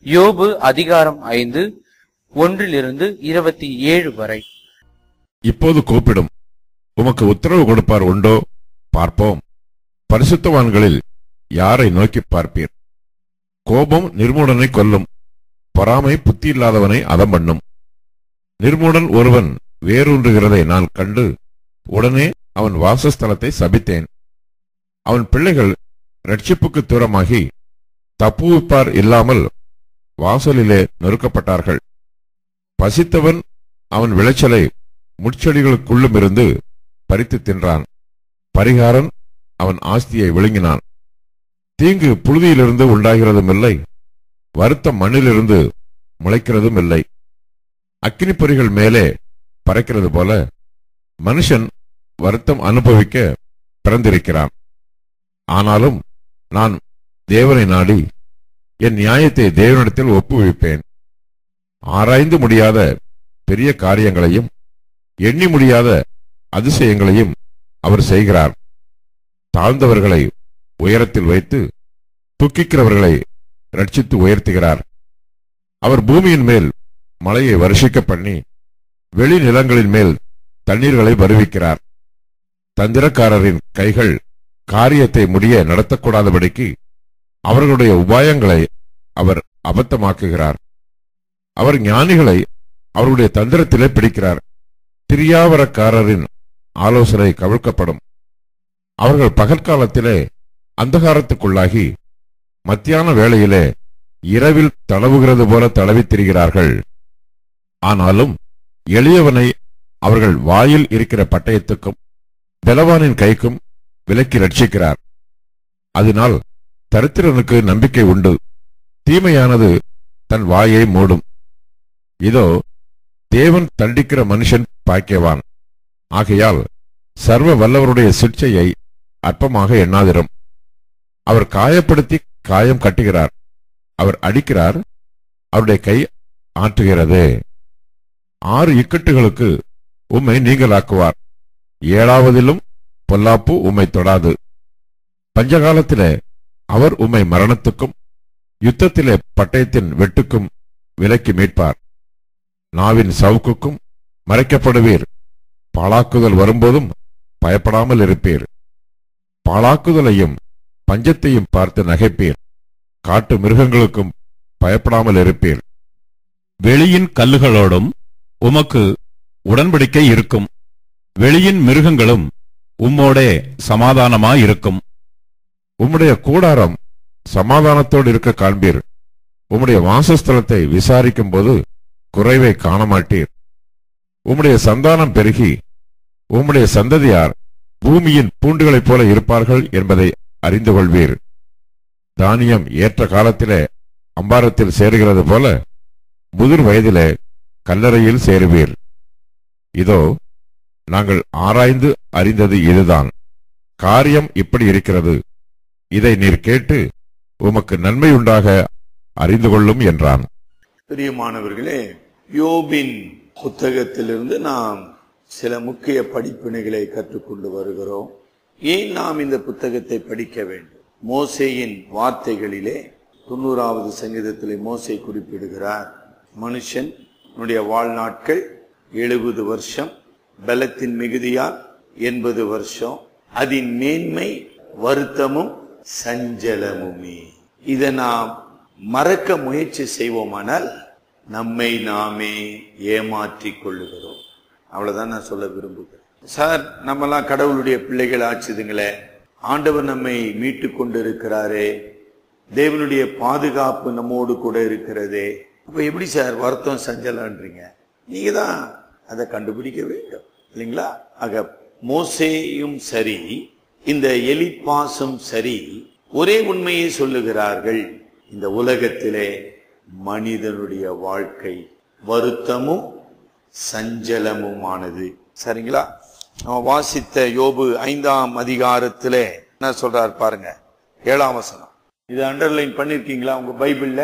யோபு அதிகாரம் ஐந்து ஒன்றிலிருந்து இருபத்தி ஏழு வரை இப்போது கூப்பிடும் உமக்கு உத்தரவு கொடுப்பார் உண்டோ பார்ப்போம் பரிசுத்தவான்களில் யாரை நோக்கி பார்ப்பீர் கோபம் நிர்மூடனை கொல்லும் பொறாமை புத்தி இல்லாதவனை அதம் பண்ணும் நிர்மூடன் ஒருவன் வேரூன்றுகிறதை நான் கண்டு உடனே அவன் வாசஸ்தலத்தை சபித்தேன் அவன் பிள்ளைகள் ரட்சிப்புக்கு தூரமாகி தப்புவிப்பார் இல்லாமல் வாசலிலே நொறுக்கப்பட்டார்கள் பசித்தவன் அவன் விளைச்சலை முட்செடிகளுக்குள்ளும் இருந்து பறித்து தின்றான் பரிகாரன் அவன் ஆஸ்தியை விழுங்கினான் தீங்கு புழுதியிலிருந்து உண்டாகிறதும் இல்லை வருத்த மண்ணிலிருந்து முளைக்கிறதும் இல்லை அக்கினி பொறிகள் மேலே பறக்கிறது போல மனுஷன் வருத்தம் அனுபவிக்க பிறந்திருக்கிறான் ஆனாலும் நான் தேவனை நாடி என் நியாயத்தை தேவனிடத்தில் ஒப்புவிப்பேன் ஆராய்ந்து முடியாத பெரிய காரியங்களையும் எண்ணி முடியாத அதிசயங்களையும் அவர் செய்கிறார் தாழ்ந்தவர்களை உயரத்தில் வைத்து துக்கிக்கிறவர்களை ரட்சித்து உயர்த்துகிறார் அவர் பூமியின் மேல் மழையை வருஷிக்க பண்ணி வெளி நிலங்களின் மேல் தண்ணீர்களை வருவிக்கிறார் தந்திரக்காரரின் கைகள் காரியத்தை முடிய நடத்தக்கூடாதபடிக்கு அவர்களுடைய உபாயங்களை அவர் அபத்தமாக்குகிறார் அவர் ஞானிகளை அவர்களுடைய தந்திரத்திலே பிடிக்கிறார் திரியாவரக்காரரின் ஆலோசனை கவிழ்க்கப்படும் அவர்கள் பகற்காலத்திலே அந்தகாரத்துக்குள்ளாகி மத்தியான வேளையிலே இரவில் தடவுகிறது போல தடவித் திரிகிறார்கள் ஆனாலும் எளியவனை அவர்கள் வாயில் இருக்கிற பட்டயத்துக்கும் பலவானின் கைக்கும் விலக்கி ரட்சிக்கிறார் அதனால் தரித்திரனுக்கு நம்பிக்கை உண்டு தீமையானது தன் வாயை மூடும் இதோ தேவன் தண்டிக்கிற மனுஷன் பாக்கியவான் ஆகையால் சர்வ வல்லவருடைய சிக்ஷையை அற்பமாக எண்ணாதிரும் அவர் காயப்படுத்தி காயம் கட்டுகிறார் அவர் அடிக்கிறார் அவருடைய கை ஆற்றுகிறது ஆறு இக்கட்டுகளுக்கு உம்மை நீங்களாக்குவார் ஏழாவதிலும் பொல்லாப்பு உம்மை தொடாது பஞ்சகாலத்திலே அவர் உம்மை மரணத்துக்கும் யுத்தத்திலே பட்டயத்தின் வெட்டுக்கும் விலக்கி மீட்பார் நாவின் சவுக்குக்கும் மறைக்கப்படுவீர் பாழாக்குதல் வரும்போதும் பயப்படாமல் இருப்பீர் பாழாக்குதலையும் பஞ்சத்தையும் பார்த்து நகைப்பீர் காட்டு மிருகங்களுக்கும் பயப்படாமல் இருப்பீர் வெளியின் கல்லுகளோடும் உமக்கு உடன்படிக்கை இருக்கும் வெளியின் மிருகங்களும் உம்மோடே சமாதானமாயிருக்கும் உம்முடைய கூடாரம் சமாதானத்தோடு இருக்க காண்பீர் உம்முடைய வாசஸ்தலத்தை விசாரிக்கும் போது குறைவை காண மாட்டீர் உம்முடைய சந்தானம் பெருகி உம்முடைய சந்ததியார் பூமியின் பூண்டுகளைப் போல இருப்பார்கள் என்பதை அறிந்து கொள்வீர் தானியம் ஏற்ற காலத்திலே அம்பாரத்தில் சேருகிறது போல முதிர் வயதிலே கல்லறையில் சேருவீர் இதோ நாங்கள் ஆராய்ந்து அறிந்தது இதுதான் காரியம் இப்படி இருக்கிறது இதை நீர் கேட்டு உமக்கு நன்மை உண்டாக அறிந்து கொள்ளும் என்றான் பிரியமானவர்களே யோபின் புத்தகத்திலிருந்து நாம் சில முக்கிய படிப்பினைகளை கற்றுக்கொண்டு வருகிறோம் ஏன் நாம் இந்த புத்தகத்தை படிக்க வேண்டும் மோசேயின் வார்த்தைகளிலே தொண்ணூறாவது சங்கீதத்திலே மோசே குறிப்பிடுகிறார் மனுஷன் உன்னுடைய வாழ்நாட்கள் எழுபது வருஷம் பலத்தின் மிகுதியால் எண்பது வருஷம் அதன் மேன்மை வருத்தமும் சஞ்சலமுமே இதை நாம் மறக்க முயற்சி செய்வோமானால் நம்மை நாமே ஏமாற்றிக் கொள்ளுகிறோம் அவ்வளவுதான் நான் சொல்ல விரும்புகிறேன் சார் நம்மலாம் கடவுளுடைய பிள்ளைகள் ஆச்சுதுங்களே ஆண்டவர் நம்மை மீட்டு கொண்டு இருக்கிறாரே தேவனுடைய பாதுகாப்பு நம்மோடு கூட இருக்கிறதே அப்ப எப்படி சார் வருத்தம் சஞ்சலன்றீங்க நீங்க தான் அதை கண்டுபிடிக்க வேண்டும் இல்லைங்களா ஆக மோசேயும் சரி இந்த எலிப்பாசும் சரி ஒரே உண்மையை சொல்லுகிறார்கள் இந்த உலகத்திலே மனிதனுடைய வாழ்க்கை வருத்தமும் சஞ்சலமுமானது சரிங்களா நம்ம வாசித்த யோபு ஐந்தாம் அதிகாரத்திலே என்ன சொல்றார் பாருங்க ஏழாம் வசனம் இது அண்டர்லைன் பண்ணிருக்கீங்களா உங்க பைபிள்ல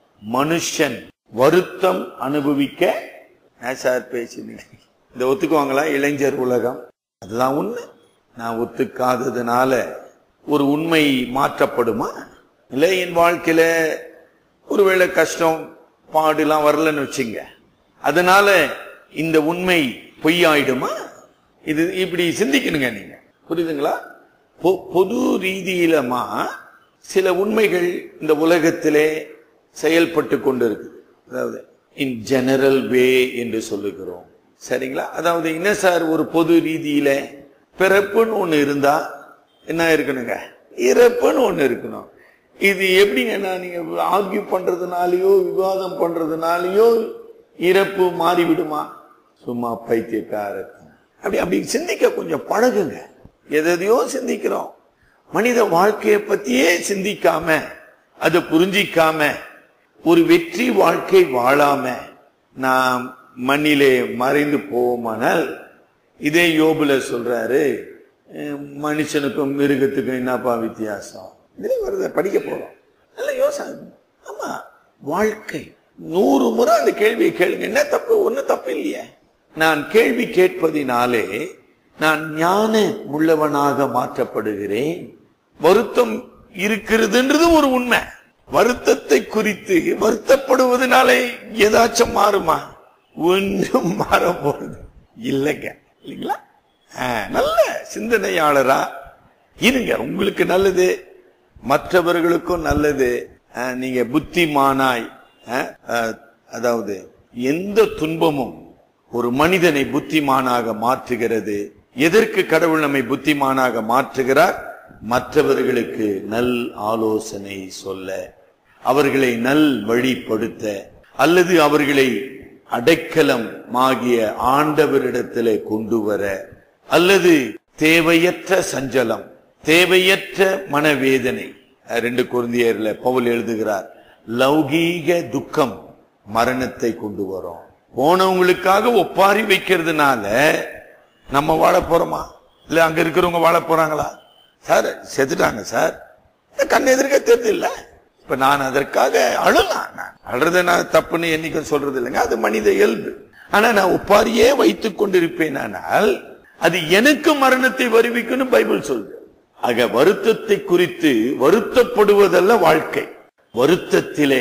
மனுஷன் வருத்தம் அனுபவிக்க ஏன் சார் பேசுனீங்க இந்த ஒத்துக்குவாங்களா இளைஞர் உலகம் அதுதான் உண்மை நான் ஒத்துக்காததுனால ஒரு உண்மை மாற்றப்படுமா இல்லை என் வாழ்க்கையில ஒருவேளை கஷ்டம் பாடுலாம் வரலன்னு வச்சுங்க அதனால இந்த உண்மை பொய்யாயிடுமா இது இப்படி சிந்திக்கணுங்க நீங்க புரியுதுங்களா பொ- பொது ரீதியிலமா சில உண்மைகள் இந்த உலகத்திலே செயல்பட்டு கொண்டு இருக்குது அதாவது இன் ஜெனரல் வே என்று சொல்லுகிறோம் சரிங்களா அதாவது என்ன சார் ஒரு பொது ரீதியில பிறப்புன்னு ஒண்ணு இருந்தா என்ன இருக்கணுங்க இறப்புன்னு ஒண்ணு இருக்கணும் இது எப்படிங்கன்னா நீங்க ஆர்கியூ பண்றதுனாலயோ விவாதம் பண்றதுனாலயோ இறப்பு மாறிவிடுமா சும்மா பைத்தியக்காரர் அப்படி அப்படி சிந்திக்க கொஞ்சம் பழகுங்க எதையோ சிந்திக்கிறோம் மனித வாழ்க்கையை பத்தியே சிந்திக்காம அதை புரிஞ்சிக்காம ஒரு வெற்றி வாழ்க்கை வாழாம நாம் மண்ணிலே மறைந்து போவோமானால் இதே யோபுல சொல்றாரு அஹ், மனுஷனுக்கும் மிருகத்துக்கும் என்னப்பா வித்தியாசம் இதுல வருத படிக்க போறோம் நல்ல யோசனை ஆமா வாழ்க்கை நூறு முறை அந்த கேள்வியை கேளுங்க என்ன தப்பு ஒண்ணு தப்பு இல்லையே நான் கேள்வி கேட்பதினாலே நான் ஞான உள்ளவனாக மாற்றப்படுகிறேன் வருத்தம் இருக்கிறதுன்றது ஒரு உண்மை வருத்தத்தை குறித்து வருத்தப்படுவதனாலே ஏதாச்சும் மாறுமா ஒன்றும் மாற போறது இல்லைங்க இல்லைங்களா ஆ, நல்ல சிந்தனையாளரா இருங்க உங்களுக்கு நல்லது மற்றவர்களுக்கும் நல்லது ஆ, நீங்க புத்திமானாய் ஆ, ஆ, அதாவது எந்த துன்பமும் ஒரு மனிதனை புத்திமானாக மாற்றுகிறது எதற்கு கடவுள் நம்மை புத்திமானாக மாற்றுகிறார் மற்றவர்களுக்கு நல் ஆலோசனை சொல்ல அவர்களை நல் வழிப்படுத்த அல்லது அவர்களை அடைக்கலம் ஆகிய ஆண்டவரிடத்திலே கொண்டு வர அல்லது தேவையற்ற சஞ்சலம் தேவையற்ற மனவேதனை அஹ் ரெண்டு குருந்தியர்ல பவுல் எழுதுகிறார் லௌகீக துக்கம் மரணத்தை கொண்டு வரும் போனவங்களுக்காக ஒப்பாரி வைக்கிறதுனால நம்ம வாழ போறோமா இல்ல அங்க இருக்கிறவங்க வாழ போறாங்களா சார் செத்துட்டாங்க சார் கண் எதிர்க்க தெரியுது இல்ல இப்ப நான் அதற்காக அழலாம் நான் அழுறத நான் தப்புன்னு என்னைக்கும் சொல்றது இல்லைங்க அது மனித இயல்பு ஆனா நான் ஒப்பாரியே வைத்துக் கொண்டிருப்பேன் ஆனால் அது எனக்கு மரணத்தை வருவிக்கும்னு பைபிள் சொல்லுது ஆக வருத்தத்தை குறித்து வருத்தப்படுவதல்ல வாழ்க்கை வருத்தத்திலே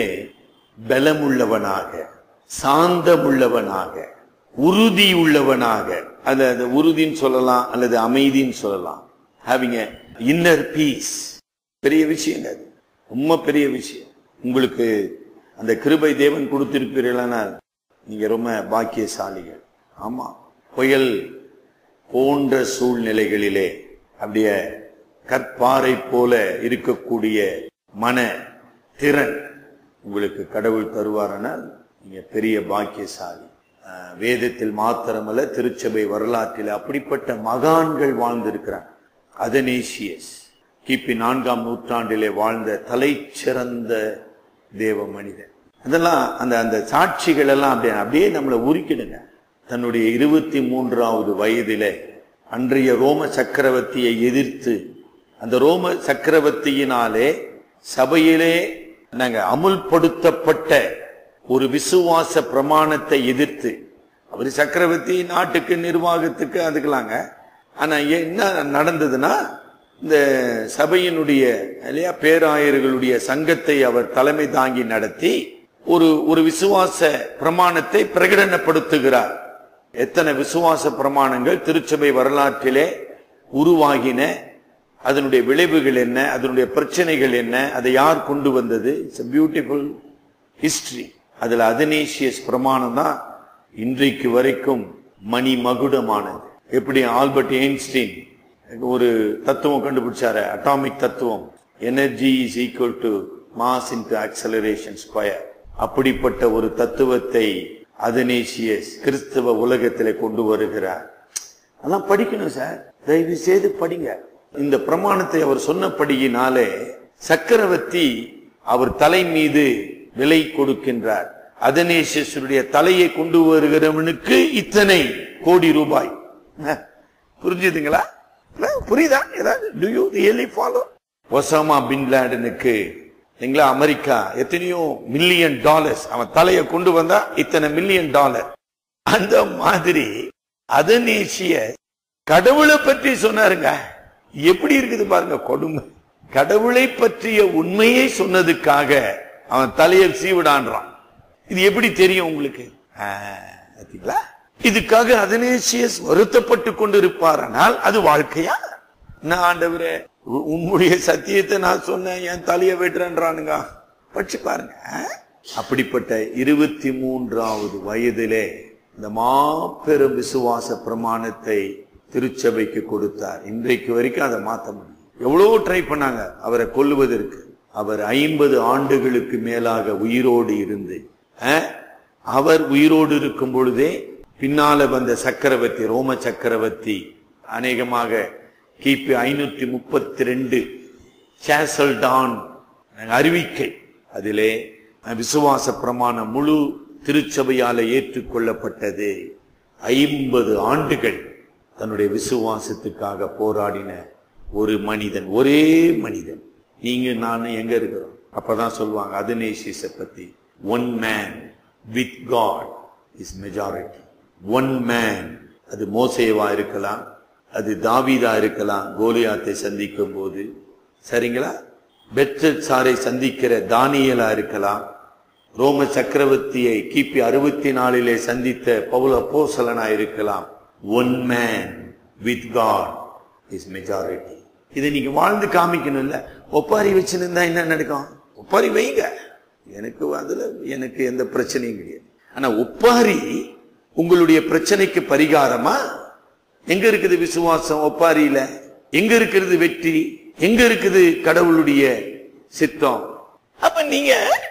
பலமுள்ளவனாக சாந்தமுள்ளவனாக உறுதி உள்ளவனாக அது அது உறுதின்னு சொல்லலாம் அல்லது அமைதின்னு சொல்லலாம் ஹேவிங் இன்னர் பீஸ் பெரிய விஷயங்க அது ரொம்ப பெரிய விஷயம் உங்களுக்கு அந்த கிருபை தேவன் கொடுத்திருப்பீர்களானால் நீங்க ரொம்ப பாக்கியசாலிகள் ஆமா புயல் போன்ற சூழ்நிலைகளிலே அப்படியே கற்பாறை போல இருக்கக்கூடிய மன திறன் உங்களுக்கு கடவுள் தருவாரானால் நீங்க பெரிய பாக்கியசாலி அஹ், வேதத்தில் மாத்திரமல்ல திருச்சபை வரலாற்றில் அப்படிப்பட்ட மகான்கள் வாழ்ந்திருக்கிறாங்க அதனேசியஸ் கிபி நான்காம் நூற்றாண்டிலே வாழ்ந்த தலைச்சிறந்த தேவ மனிதன் அதெல்லாம் அந்த அந்த சாட்சிகள் எல்லாம் அப்படியே அப்படியே நம்மளை உருக்கிடுங்க தன்னுடைய இருபத்தி மூன்றாவது வயதிலே அன்றைய ரோம சக்கரவர்த்தியை எதிர்த்து அந்த ரோம சக்கரவர்த்தியினாலே சபையிலே நாங்க அமுல்படுத்தப்பட்ட ஒரு விசுவாச பிரமாணத்தை எதிர்த்து அவர் சக்கரவர்த்தி நாட்டுக்கு நிர்வாகத்துக்கு அதுக்கலாங்க ஆனா என்ன நடந்ததுன்னா இந்த சபையினுடைய இல்லையா பேராயர்களுடைய சங்கத்தை அவர் தலைமை தாங்கி நடத்தி ஒரு ஒரு விசுவாச பிரமாணத்தை பிரகடனப்படுத்துகிறார் எத்தனை விசுவாச பிரமாணங்கள் திருச்சபை வரலாற்றிலே உருவாகின அதனுடைய விளைவுகள் என்ன அதனுடைய பிரச்சனைகள் என்ன அதை யார் கொண்டு வந்தது இட்ஸ் பியூட்டிஃபுல் ஹிஸ்டரி அதுல அதனேசியஸ் பிரமாணம் தான் இன்றைக்கு வரைக்கும் மணி மகுடமானது எப்படி ஆல்பர்ட் ஐன்ஸ்டீன் ஒரு தத்துவம் கண்டுபிடிச்சாரு அட்டாமிக் தத்துவம் energy is equal to mass into acceleration square அப்படிப்பட்ட ஒரு தத்துவத்தை அதனேசியஸ் கிறிஸ்தவ உலகத்திலே கொண்டு வருகிறார் அதெல்லாம் படிக்கணும் சார் தயவு செய்து படிங்க இந்த பிரமாணத்தை அவர் சொன்னபடியினாலே சக்கரவர்த்தி அவர் தலை மீது விலை கொடுக்கின்றார் அதனேசருடைய தலையை கொண்டு வருகிறவனுக்கு இத்தனை கோடி ரூபாய் அஹ், புரிஞ்சுதுங்களா அஹ், புரியுதா ஏதாவது do you really follow Osama bin லேடனுக்கு இல்லைங்களா அமெரிக்கா எத்தனையோ மில்லியன் டாலர்ஸ் அவன் தலையை கொண்டு வந்தா இத்தனை மில்லியன் டாலர் அந்த மாதிரி அதனேசிய கடவுளை பற்றி சொன்னாருங்க எப்படி இருக்குது பாருங்க கொடுமை கடவுளை பற்றிய உண்மையை சொன்னதுக்காக அவன் தலையை சீவிடான்றான் இது எப்படி தெரியும் உங்களுக்கு ஆ, பாத்தீங்களா இதுக்காக அதனேசியஸ் வருத்தப்பட்டு கொண்டிருப்பாரானால் அது வாழ்க்கையா நான் ஆண்டவரே உ- உம்முடைய சத்தியத்தை நான் சொன்னேன் என் தலையை வெட்டுறேன்றானுங்க படிச்சு பாருங்க ஆ? அப்படிப்பட்ட இருபத்தி மூன்றாவது வயதிலே இந்த மாபெரும் விசுவாச பிரமாணத்தை திருச்சபைக்கு கொடுத்தார் இன்றைக்கு வரைக்கும் அதை மாத்த முடியும் எவ்வளவோ ட்ரை பண்ணாங்க அவரை கொல்லுவதற்கு அவர் ஐம்பது ஆண்டுகளுக்கு மேலாக உயிரோடு இருந்து அஹ், அவர் உயிரோடு இருக்கும் பொழுதே பின்னால வந்த சக்கரவர்த்தி ரோம சக்கரவர்த்தி அநேகமாக கிபி ஐநூத்தி முப்பத்தி ரெண்டு டான் அறிவிக்கை அதிலே விசுவாச பிரமாணம் முழு திருச்சபையால ஏற்றுக்கொள்ளப்பட்டது ஐம்பது ஆண்டுகள் தன்னுடைய விசுவாசத்துக்காக போராடின ஒரு மனிதன் ஒரே மனிதன் நீங்க நானும் எங்க இருக்கிறோம் அப்பதான் சொல்லுவாங்க அதனேசிஸ பத்தி one man with God is majority one man அது மோசேவா இருக்கலாம் அது தாவீதா இருக்கலாம் கோலியாத்தை சந்திக்கும் போது சரிங்களா பெட்ரட் சாரை சந்திக்கிற தானியலா இருக்கலாம் ரோம சக்கரவர்த்தியை கிபி அறுபத்தி நாலிலே சந்தித்த பவுல போசலனா இருக்கலாம் one man with God is majority இதை நீங்க வாழ்ந்து காமிக்கணும்ல ஒப்பாரி வச்சிருந்தா என்ன நடக்கும் ஒப்பாரி வைங்க எனக்கு அதுல எனக்கு எந்த பிரச்சனையும் கிடையாது ஆனா ஒப்பாரி உங்களுடைய பிரச்சனைக்கு பரிகாரமா எங்க இருக்குது விசுவாசம் ஒப்பாரியில எங்க இருக்கிறது வெற்றி எங்க இருக்குது கடவுளுடைய சித்தம் அப்ப நீங்க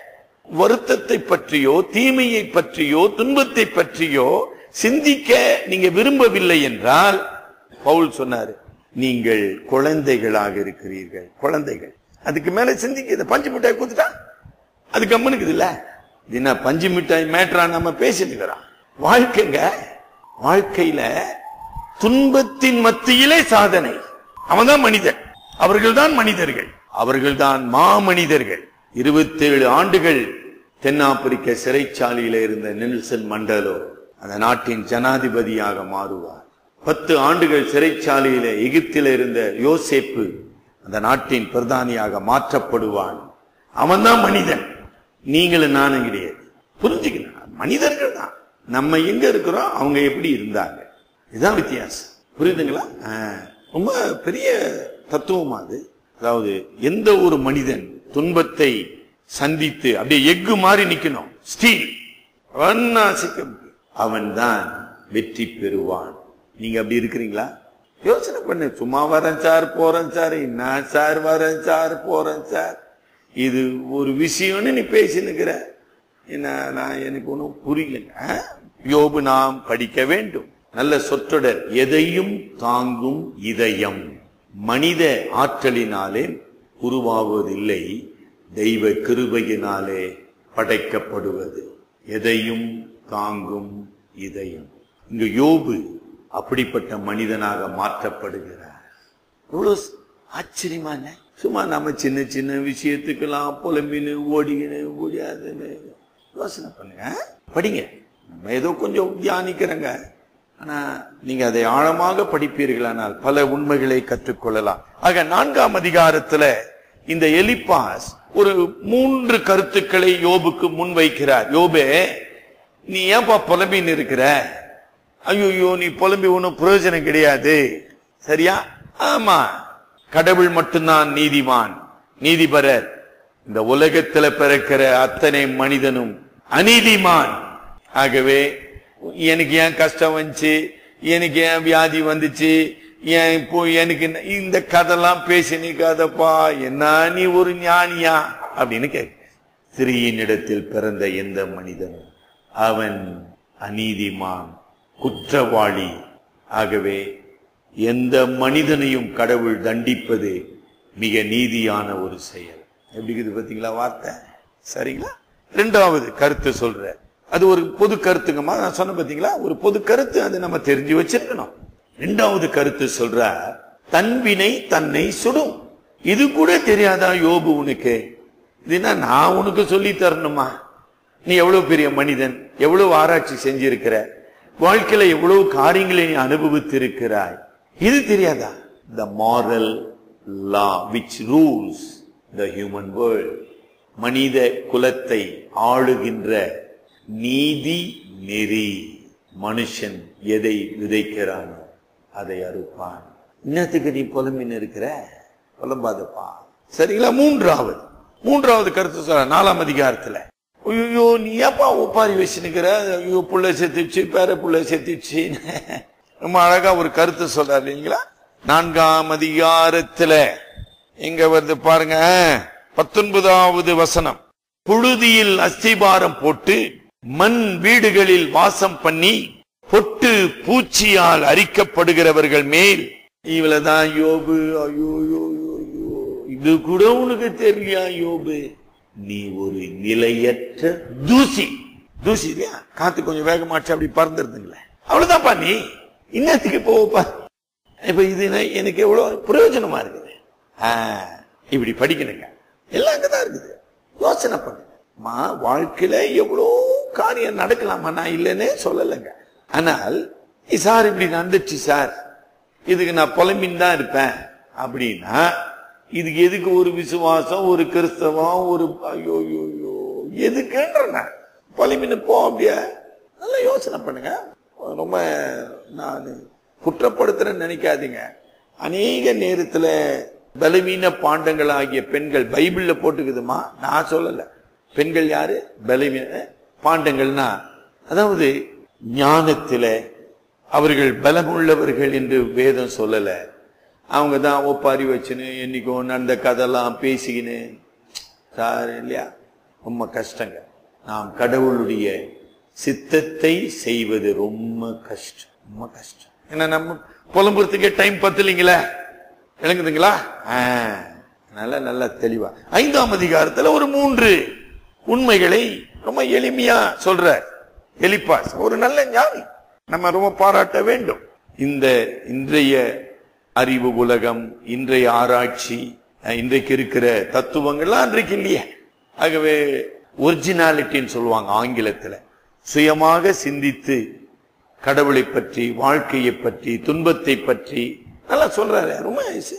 வருத்தத்தை பற்றியோ தீமையை பற்றியோ துன்பத்தை பற்றியோ சிந்திக்க நீங்க விரும்பவில்லை என்றால் பவுல் சொன்னாரு நீங்கள் குழந்தைகளாக இருக்கிறீர்கள் குழந்தைகள் அதுக்கு மேல சிந்திக்க இந்த பஞ்சு மிட்டாய் கொடுத்துட்டா அது கம்முனுக்குது இல்ல இது என்ன பஞ்சு மிட்டாய் மேட்ரா நம்ம பேசிட்டுக்கிறோம் வாழ்க்கைங்க வாழ்க்கையில துன்பத்தின் மத்தியிலே சாதனை அவன்தான் மனிதன் அவர்கள்தான் மனிதர்கள் அவர்கள்தான் மாமனிதர்கள் இருபத்தேழு ஆண்டுகள் தென்னாப்பிரிக்க சிறைச்சாலையில இருந்த நெல்சன் மண்டலோ அந்த நாட்டின் ஜனாதிபதியாக மாறுவார் பத்து ஆண்டுகள் சிறைச்சாலையில எகிப்தில இருந்த யோசேப்பு அந்த நாட்டின் பிரதானியாக மாற்றப்படுவான் அவன்தான் மனிதன் நீங்களும் நானும் கிடையாது புரிஞ்சுக்கணும் மனிதர்கள் தான் நம்ம எங்க இருக்கிறோம் அவங்க எப்படி இருந்தாங்க இதுதான் வித்தியாசம் புரியுதுங்களா ஆ, ரொம்ப பெரிய தத்துவமா அது அதாவது எந்த ஒரு மனிதன் துன்பத்தை சந்தித்து அப்படியே எஃகு மாதிரி நிக்கணும் ஸ்டீல் அவன் தான் வெற்றி பெறுவான் நீங்க அப்படி இருக்கிறீங்களா யோசனை பண்ணு சும்மா வரேன் சார் போறேன் சார் என்ன சார் வரேன் சார் போறேன் சார் இது ஒரு விஷயம்னு நீ பேசினுக்கிற என்ன நான் எனக்கு ஒன்றும் புரியலங்க ஆ? யோபு நாம் படிக்க வேண்டும் நல்ல சொற்றொடர் எதையும் தாங்கும் இதயம் மனித ஆற்றலினாலே உருவாவதில்லை தெய்வ கிருபையினாலே படைக்கப்படுவது எதையும் தாங்கும் இதயம் இங்கு யோபு அப்படிப்பட்ட மனிதனாக மாற்றப்படுகிறார் எவ்வளவு ஆச்சரியமா இல்ல? சும்மா நம்ம சின்ன சின்ன விஷயத்துக்கெல்லாம் புலம்பின்னு ஓடிக்கின்னு ஓடியாதுன்னு யோசனை பண்ணுங்க படிங்க நம்ம ஏதோ கொஞ்சம் தியானிக்கிறோங்க ஆனா நீங்க அதை ஆழமாக படிப்பீர்களானால் பல உண்மைகளை கற்றுக்கொள்ளலாம் ஆக நான்காம் அதிகாரத்துல இந்த எலிப்பாஸ் ஒரு மூன்று கருத்துக்களை யோபுக்கு முன்வைக்கிறார் யோபே நீ ஏன்பா புலம்பின்னு இருக்கிற ஐயோ நீ புலம்பி ஒன்றும் பிரயோஜனம் கிடையாது சரியா ஆமா கடவுள் மட்டும்தான் நீதிமான் நீதிபரர் இந்த உலகத்துல பிறக்கிற அத்தனை மனிதனும் அநீதிமான் ஆகவே எனக்கு ஏன் கஷ்டம் வந்துச்சு எனக்கு ஏன் வியாதி வந்துச்சு ஏன் இப்போ எனக்கு என்ன- இந்த கதெல்லாம் பேசி நிக்காதப்பா என்ன நீ ஒரு ஞானியா அப்படின்னு கேட்க ஸ்திரீயினிடத்தில் பிறந்த எந்த மனிதனும் அவன் அநீதிமான் குற்றவாளி ஆகவே எந்த மனிதனையும் கடவுள் தண்டிப்பது மிக நீதியான ஒரு செயல் எப்படி இருக்குது பாத்தீங்களா வார்த்தை சரிங்களா இரண்டாவது கருத்து சொல்ற அது ஒரு பொது கருத்துங்கம்மா நான் சொன்ன பாத்தீங்களா ஒரு பொது கருத்து அதை நம்ம தெரிஞ்சு வச்சிருக்கணும் இரண்டாவது கருத்து சொல்ற தன்வினை தன்னை சுடும் இது கூட தெரியாதா யோபு உனக்கு இதுனா நான் உனக்கு சொல்லி தரணுமா நீ எவ்வளவு பெரிய மனிதன் எவ்வளவு ஆராய்ச்சி செஞ்சிருக்கிற வாழ்க்கையில எவ்வளவு காரியங்களை நீ அனுபவித்திருக்கிறாய் இது தெரியாதா the moral law which rules the human world மனித குலத்தை ஆளுகின்ற நீதி நெறி மனுஷன் எதை விதைக்கிறானோ அதை அறுப்பான் இன்னத்துக்கு நீ புலம்பின்னு இருக்கிற புலம்பாதப்பா சரிங்களா மூன்றாவது மூன்றாவது கருத்து சொல்ல நாலாம் அதிகாரத்துல ஐயோ நீ ஏப்பா ஒப்பாரி வச்சுனுக்கிற ஐயோ புள்ள செத்துச்சு பேர புள்ள செத்துச்சு ரொம்ப அழகா ஒரு கருத்து சொல்றாரு இல்லைங்களா நான்காம் அதிகாரத்துல எங்க வருது பாருங்க பத்தொன்பதாவது வசனம் புழுதியில் அஸ்திபாரம் போட்டு மண் வீடுகளில் வாசம் பண்ணி பொட்டு பூச்சியால் அரிக்கப்படுகிறவர்கள் மேல் இவ்வளவுதான் யோபு ஐயோ ஐயோ, ஐயோ, ஐயோ. இது கூட உனக்கு தெரியலையா யோபு நீ ஒரு நிலையற்ற தூசி தூசி இல்லையா காத்து கொஞ்சம் வேகமாச்சு அப்படி பறந்துருதுங்களே அவ்வளவுதான்ப்பா நீ இன்னத்துக்கு போவப்பா இப்ப இது என்ன- எனக்கு எவ்வளவு பிரயோஜனமா இருக்குது ஆ, இப்படி படிக்கணுங்க எல்லாம் அங்கதான் இருக்குது யோசனை பண்ணுங்க மா வாழ்க்கையில எவ்வளோ காரியம் நடக்கலாமா நான் இல்லைன்னே சொல்லலைங்க ஆனால் "ஏய் சார் இப்படி நடந்துச்சு சார் இதுக்கு நான் புலம்பின் தான் இருப்பேன் அப்படின்னா இதுக்கு எதுக்கு ஒரு விசுவாசம் ஒரு கிறிஸ்தவம் ஒரு ஐயோ ஐயோ, ஐயோ எதுக்குன்ற நான் புலம்பின்னு போ அப்படியே நல்லா யோசனை பண்ணுங்க ரொம்ப நான் குற்றப்படுத்துறேன்னு நினைக்காதீங்க அநேக நேரத்துல பலவீன பாண்டங்கள் ஆகிய பெண்கள் பைபிள்ல போட்டுக்குதுமா நான் சொல்லல பெண்கள் யாரு பலவீன பாண்டங்கள்னா அதாவது ஞானத்தில அவர்கள் பலமுள்ளவர்கள் என்று வேதம் சொல்லல அவங்க தான் ஒப்பாரி வச்சுன்னு என்னைக்கும் நடந்த கதெல்லாம் பேசிக்கின்னு சார் இல்லையா ரொம்ப கஷ்டங்க நாம் கடவுளுடைய சித்தத்தை செய்வது ரொம்ப கஷ்டம் ரொம்ப கஷ்டம் ஏன்னா நம்ம புலம்புறதுக்கே டைம் பத்தலைங்களா விளங்குதுங்களா ஆ, நல்ல நல்ல தெளிவா ஐந்தாம் அதிகாரத்துல ஒரு மூன்று உண்மைகளை ரொம்ப எளிமையா சொல்ற எலிப்பாஸ் ஒரு நல்ல ஞானி நம்ம ரொம்ப பாராட்ட வேண்டும் இந்த இன்றைய அறிவு உலகம் இன்றைய ஆராய்ச்சி அஹ், இன்றைக்கு இருக்கிற தத்துவங்கள்லாம் அன்றைக்கு இல்லையே ஆகவே ஒரிஜினாலிட்டின்னு சொல்லுவாங்க ஆங்கிலத்துல சுயமாக சிந்தித்து கடவுளை பற்றி வாழ்க்கையை பற்றி துன்பத்தை பற்றி நல்லா சொல்றாரு ரொம்ப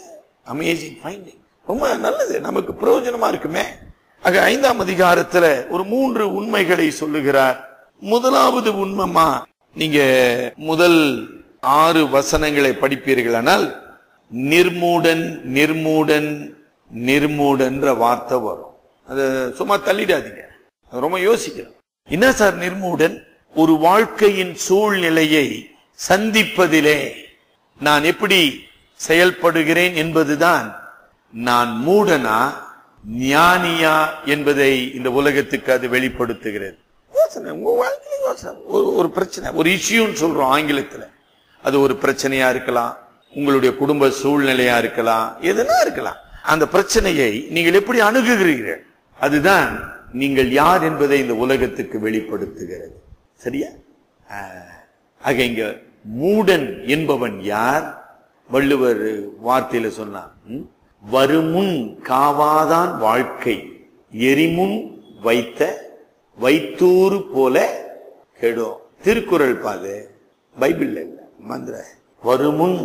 அமேசிங் ஃபைண்டிங் ரொம்ப நல்லது நமக்கு பிரயோஜனமா இருக்குமே ஆக ஐந்தாம் அதிகாரத்துல ஒரு மூன்று உண்மைகளை சொல்லுகிறார் முதலாவது உண்மைமா நீங்க முதல் ஆறு வசனங்களை படிப்பீர்களானால் நிர்மூடன் நிர்மூடன் நிர்மூடன்ற வார்த்தை வரும் அது சும்மா தள்ளிடாதீங்க அது ரொம்ப யோசிக்கணும் என்ன சார் நிர்மூடன் ஒரு வாழ்க்கையின் சூழ்நிலையை சந்திப்பதிலே நான் எப்படி செயல்படுகிறேன் என்பதுதான் நான் மூடனா ஞானியா என்பதை இந்த உலகத்துக்கு அது வெளிப்படுத்துகிறது யோசனை, உங்க வாழ்க்கையில யோசனை. ஒரு- ஒரு பிரச்சனை ஒரு இஷ்யூன்னு சொல்றோம் ஆங்கிலத்துல அது ஒரு பிரச்சனையா இருக்கலாம் உங்களுடைய குடும்ப சூழ்நிலையா இருக்கலாம் எதுனா இருக்கலாம் அந்த பிரச்சனையை நீங்கள் எப்படி அணுகுகிறீர்கள் அதுதான் நீங்கள் யார் என்பதை இந்த உலகத்துக்கு வெளிப்படுத்துகிறது சரியா ஆஹ், ஆக இங்க மூடன் என்பவன் யார் வள்ளுவர் வார்த்தையில சொன்னான் ம்? வருமுன் காவாதான் வாழ்க்கை எரிமுன் வைத்த வைத்தூறு போல கெடும் திருக்குறள் பாது பைபிள்ல இல்ல மந்திர வருமுன்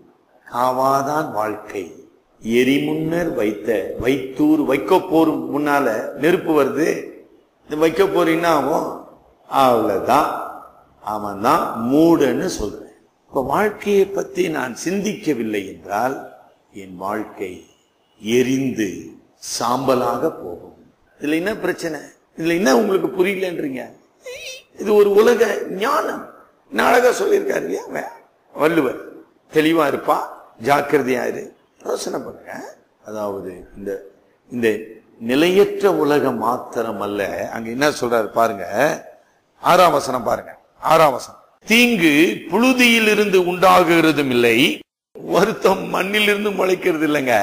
காவாதான் வாழ்க்கை எரிமுன்னர் வைத்த வைத்தூர் வைக்க போர் முன்னால நெருப்பு வருது இந்த வைக்க போறீங்கன்னா ஆகும் அவ்வளவுதான் அவன் தான் மூடன்னு சொல்றேன் இப்ப வாழ்க்கையை பத்தி நான் சிந்திக்கவில்லை என்றால் என் வாழ்க்கை எரிந்து சாம்பலாக போகும் இதுல என்ன பிரச்சனை இதுல என்ன உங்களுக்கு புரியலன்றீங்க இது ஒரு உலக ஞானம் என்ன அழகா சொல்லியிருக்காரு இல்லையா அவன்? வள்ளுவர் தெளிவா இருப்பா ஜாக்கிரதையா இரு யோசனை பண்ணுங்க அதாவது இந்த இந்த நிலையற்ற உலகம் மாத்திரம் அல்ல அங்க என்ன சொல்றாரு பாருங்க ஆறாம் வசனம் பாருங்க ஆறாம் வசனம் தீங்கு புழுதியில் இருந்து உண்டாகுகிறதும் இல்லை வருத்தம் மண்ணிலிருந்து முளைக்கிறது இல்லைங்க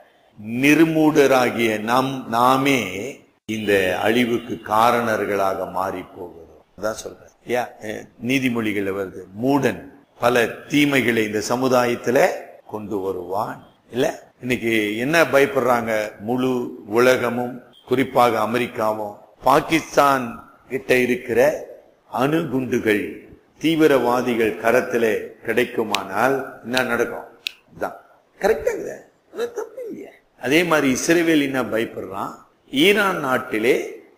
நிர்மூடராகிய நம் நாமே இந்த அழிவுக்கு காரணர்களாக மாறி போகிறோம் அதான் சொல்றேன் யா, அஹ், நீதிமொழிகள்ல வருது மூடன் பல தீமைகளை இந்த சமுதாயத்துல கொண்டு வருவான் இல்ல இன்னைக்கு என்ன பயப்படுறாங்க முழு உலகமும் குறிப்பாக அமெரிக்காவும் பாகிஸ்தான் கிட்ட இருக்கிற அணுகுண்டுகள் தீவிரவாதிகள் கரத்திலே கிடைக்குமானால் என்ன நடக்கும் இதுதான் கரெக்டா தப்பு இல்லையா அதே மாதிரி இஸ்ரேவேல் என்ன பயப்படுறான் ஈரான் நாட்டிலே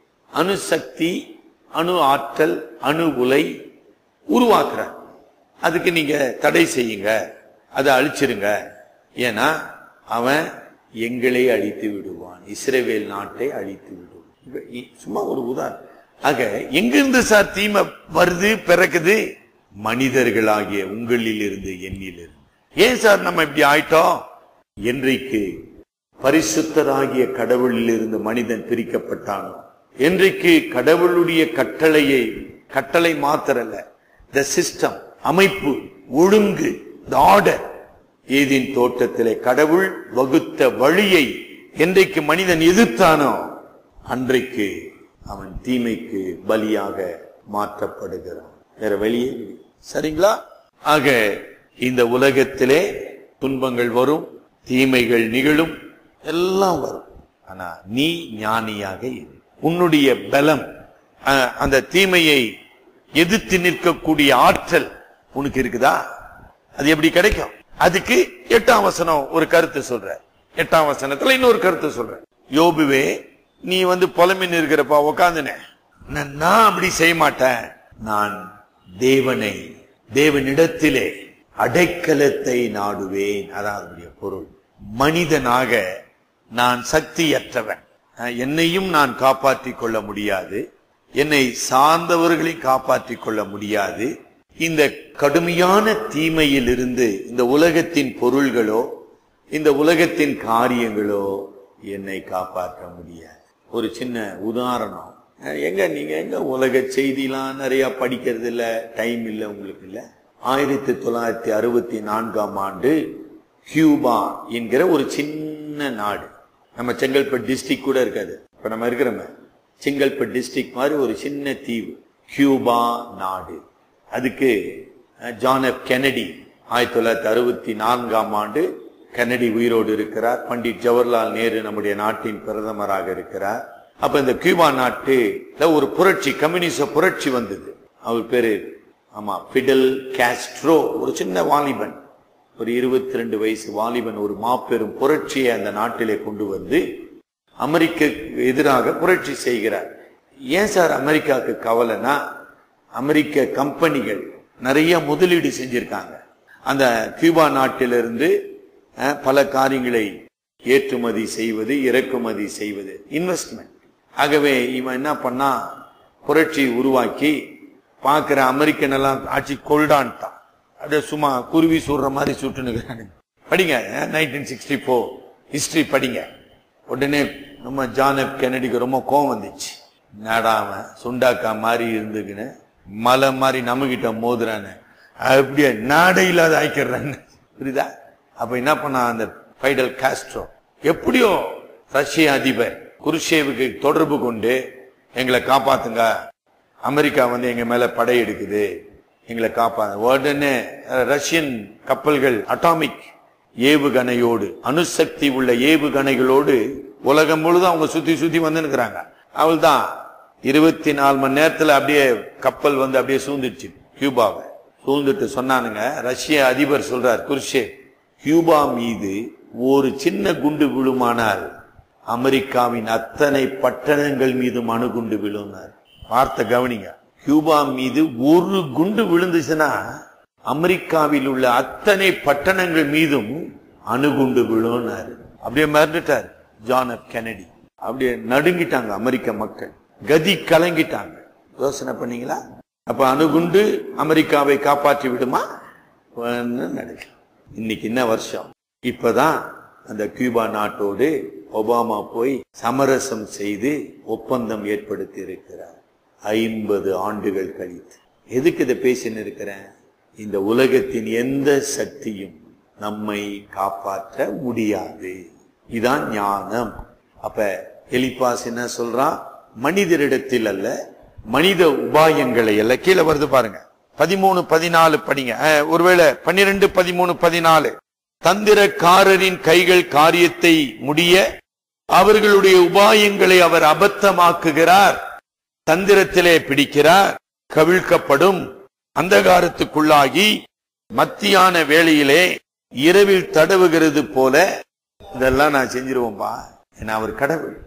அணுசக்தி அணு ஆற்றல் அணு உலை உருவாக்குறார் அதுக்கு நீங்க தடை செய்யுங்க அதை அழிச்சிருங்க ஏன்னா அவன் எங்களை அழித்து விடுவான் இஸ்ரேவேல் நாட்டை அழித்து விடுவான் இப்ப இ- சும்மா ஒரு உதாரணம் ஆக எங்கிருந்து சார் தீமை வருது பிறக்குது மனிதர்களாகிய உங்களில் இருந்து என்னில் இருந்து ஏன் சார் நம்ம இப்படி ஆயிட்டோம் என்றைக்கு பரிசுத்தராகிய கடவுளில் இருந்து மனிதன் பிரிக்கப்பட்டானோ என்றைக்கு கடவுளுடைய கட்டளையை கட்டளை மாத்திரல்ல த சிஸ்டம் அமைப்பு ஒழுங்கு ஆர்டர் ஏதின் தோட்டத்திலே கடவுள் வகுத்த வழியை என்றைக்கு மனிதன் எதிர்த்தானோ அன்றைக்கு அவன் தீமைக்கு பலியாக மாற்றப்படுகிறான் வேற வழியே இல்லை. சரிங்களா ஆக இந்த உலகத்திலே துன்பங்கள் வரும் தீமைகள் நிகழும் எல்லாம் வரும் ஆனா நீ ஞானியாக இரு உன்னுடைய பலம் அஹ், அந்த தீமையை எதிர்த்து நிற்கக்கூடிய ஆற்றல் உனக்கு இருக்குதா அது எப்படி கிடைக்கும் அதுக்கு எட்டாம் வசனம் ஒரு கருத்து சொல்ற எட்டாம் வசனத்துல இன்னொரு கருத்து சொல்ற யோபுவே நீ வந்து புலமின் இருக்கிறப்பா உக்காந்துன நான் அப்படி செய்ய மாட்டேன் நான் தேவனை தேவனிடத்திலே அடைக்கலத்தை நாடுவேன் அதான் அதனுடைய பொருள் மனிதனாக நான் சக்தியற்றவன் அஹ், என்னையும் நான் காப்பாற்றிக் கொள்ள முடியாது என்னை சார்ந்தவர்களை காப்பாற்றிக் கொள்ள முடியாது இந்த கடுமையான தீமையில் இருந்து இந்த உலகத்தின் பொருள்களோ இந்த உலகத்தின் காரியங்களோ என்னை காப்பாற்ற முடியாது ஒரு சின்ன உதாரணம் அஹ், எங்க நீங்க எங்க உலக செய்திலாம் நிறைய படிக்கிறது இல்ல டைம் இல்ல உங்களுக்கு இல்ல ஆயிரத்தி தொள்ளாயிரத்தி அறுபத்தி நான்காம் ஆண்டு கியூபா என்கிற ஒரு சின்ன நாடு நம்ம செங்கல்பட்டு டிஸ்ட்ரிக்ட் கூட இருக்காது இப்ப நம்ம இருக்கிறோமே செங்கல்பட்டு டிஸ்ட்ரிக்ட் மாதிரி ஒரு சின்ன தீவு கியூபா நாடு அதுக்கு அஹ், ஜான் எஃப் கெனடி ஆயிரத்தி தொள்ளாயிரத்தி அறுபத்தி நான்காம் ஆண்டு கெனடி உயிரோடு இருக்கிறார் பண்டிட் ஜவஹர்லால் நேரு நம்முடைய நாட்டின் பிரதமராக இருக்கிறார் அப்ப இந்த கியூபா நாட்டுல ஒரு புரட்சி கம்யூனிச புரட்சி வந்தது அவர் பேரு ஆமா பிடல் காஸ்ட்ரோ ஒரு சின்ன வாலிபன் ஒரு இருபத்தி ரெண்டு வயசு வாலிபன் ஒரு மாபெரும் புரட்சியை அந்த நாட்டிலே கொண்டு வந்து அமெரிக்க எதிராக புரட்சி செய்கிறார் ஏன் சார் அமெரிக்காவுக்கு கவலைனா அமெரிக்க கம்பெனிகள் நிறைய முதலீடு செஞ்சிருக்காங்க அந்த கியூபா நாட்டிலிருந்து அஹ், பல காரியங்களை ஏற்றுமதி செய்வது இறக்குமதி செய்வது இன்வெஸ்ட்மெண்ட் ஆகவே இவன் என்ன பண்ணா புரட்சி உருவாக்கி பார்க்கிற அமெரிக்கன் எல்லாம் ஆட்சி கொள்டான்ட்டான் அப்படியே சும்மா குருவி சுடுற மாதிரி சுட்டுனுக்குறாங்க படிங்க நைன்டீன் சிக்ஸ்டி ஃபோர் ஹிஸ்டரி படிங்க உடனே நம்ம ஜான் எஃப் கெனடிக்கு ரொம்ப கோவம் வந்துச்சு நாடாம சுண்டாக்கா மாதிரி இருந்துக்குன்னு மலை மாதிரி நம்மகிட்ட மோதுறான்னு அப்படியே நாடே இல்லாத ஆய்க்கிறான்னு புரியுதா அப்ப என்ன பண்ணா அந்த பைடல் காஸ்ட்ரோ எப்படியோ ரஷ்ய அதிபர் குருஷேவுக்கு தொடர்பு கொண்டு எங்களை காப்பாத்துங்க அமெரிக்கா வந்து எங்க மேல படை எடுக்குது எங்களை காப்பா உடனே அஹ், ரஷ்யன் கப்பல்கள் அட்டாமிக் ஏவுகணையோடு அணுசக்தி உள்ள ஏவுகணைகளோடு உலகம் முழுதும் அவங்க சுத்தி சுத்தி வந்துருக்கிறாங்க அவள் தான் இருபத்தி நாலு மணி நேரத்துல அப்படியே கப்பல் வந்து அப்படியே சூழ்ந்துருச்சு கியூபாவை சூழ்ந்துட்டு சொன்னானுங்க ரஷ்ய அதிபர் சொல்றார் குர்ஷே கியூபா மீது ஒரு சின்ன குண்டு விழுமானால் அமெரிக்காவின் அத்தனை பட்டணங்கள் மீதும் அணுகுண்டு விழுந்தார் வார்த்தை கவனிங்க கியூபா மீது ஒரு குண்டு விழுந்துச்சுன்னா அமெரிக்காவில் உள்ள அத்தனை பட்டணங்கள் மீதும் அணுகுண்டு விழுந்தார் அப்படியே மறந்துட்டார் ஜான் எஃப் கெனடி அப்படியே நடுங்கிட்டாங்க அமெரிக்க மக்கள் கதி கலங்கிட்டாங்க யோசனை பண்ணீங்களா அப்ப அணுகுண்டு அமெரிக்காவை காப்பாற்றி விடுமா ஒண்ணும் நடக்கல இன்னைக்கு என்ன வருஷம் இப்பதான் அந்த கியூபா நாட்டோடு ஒபாமா போய் சமரசம் செய்து ஒப்பந்தம் ஏற்படுத்தி இருக்கிறார் ஐம்பது ஆண்டுகள் கழித்து எதுக்கு இதை பேசின்னு இருக்கிறேன் இந்த உலகத்தின் எந்த சக்தியும் நம்மை காப்பாற்ற முடியாது இதான் ஞானம் அப்ப எலிப்பாஸ் என்ன சொல்றான் மனிதரிடத்தில் அல்ல மனித உபாயங்களை அல்ல கீழே வருது பாருங்க பதிமூணு பதினாலு படிங்க அஹ், ஒருவேளை பன்னிரெண்டு பதிமூணு பதினாலு தந்திரக்காரரின் கைகள் காரியத்தை முடிய அவர்களுடைய உபாயங்களை அவர் அபத்தமாக்குகிறார் தந்திரத்திலே பிடிக்கிறார் கவிழ்க்கப்படும் அந்தகாரத்துக்குள்ளாகி மத்தியான வேளையிலே இரவில் தடவுகிறது போல இதெல்லாம் நான் செஞ்சிருவோம்பா ஏன்னா அவர் கடவுள்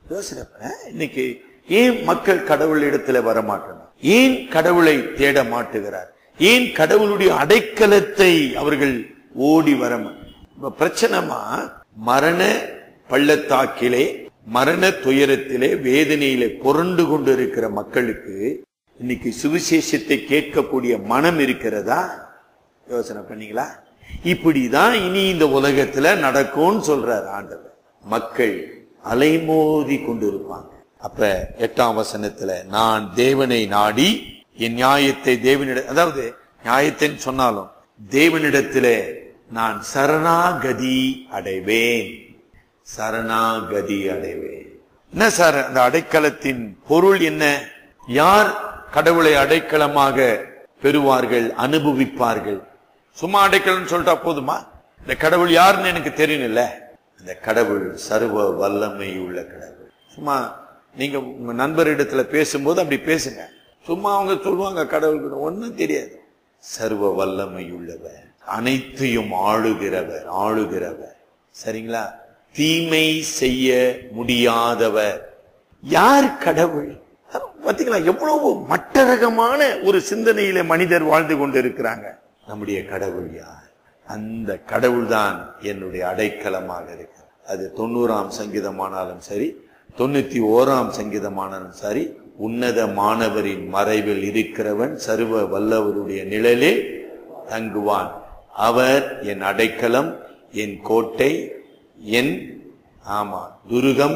யோசனை பண்ண. இன்னைக்கு ஏன் மக்கள் கடவுள் இடத்துல வர மாட்டேன் ஏன் கடவுளை தேட மாட்டுகிறார் ஏன் கடவுளுடைய அடைக்கலத்தை அவர்கள் ஓடி வர மாட்டாங்க? இப்ப பிரச்சனைமா மரண பள்ளத்தாக்கிலே மரண துயரத்திலே வேதனையிலே புரண்டு கொண்டு இருக்கிற மக்களுக்கு இன்னைக்கு சுவிசேஷத்தை கேட்கக்கூடிய மனம் இருக்கிறதா யோசனை பண்ணீங்களா இப்படிதான் இனி இந்த உலகத்துல நடக்கும்னு சொல்றார் ஆண்டவர் மக்கள் அலைமோதி கொண்டிருப்பாங்க அப்ப எட்டாம் வசனத்துல நான் தேவனை நாடி என் நியாயத்தை தேவனிட அதாவது நியாயத்தைன்னு சொன்னாலும் தேவனிடத்திலே நான் சரணாகதி அடைவேன் சரணாகதி அடைவேன் என்ன சார் அந்த அடைக்கலத்தின் பொருள் என்ன யார் கடவுளை அடைக்கலமாக பெறுவார்கள் அனுபவிப்பார்கள் சும்மா அடைக்கலம்னு சொல்லிட்டா போதுமா இந்த கடவுள் யாருன்னு எனக்கு தெரியணும்ல அந்த கடவுள் சர்வ வல்லமை உள்ள கடவுள் சும்மா நீங்க உங்க நண்பரிடத்துல பேசும்போது அப்படி பேசுங்க சும்மா அவங்க சொல்லுவாங்க கடவுளுக்கு ஒண்ணும் தெரியாது சர்வ வல்லமை உள்ளவர் அனைத்தையும் ஆளுகிறவர் ஆளுகிறவர் சரிங்களா தீமை செய்ய முடியாதவர் யார் கடவுள் பாத்தீங்களா எவ்வளவு மட்டரகமான ஒரு சிந்தனையில மனிதர் வாழ்ந்து கொண்டிருக்கிறாங்க நம்முடைய கடவுள் யார் அந்த கடவுள் தான் என்னுடைய அடைக்கலமாக இருக்கிறார் அது தொண்ணூறாம் சங்கீதமானாலும் சரி தொண்ணூத்தி ஓராம் சங்கீதமானாலும் சரி உன்னத மாணவரின் மறைவில் இருக்கிறவன் சர்வ வல்லவருடைய நிழலே தங்குவான் அவர் என் அடைக்கலம் என் கோட்டை என் ஆமா துருகம்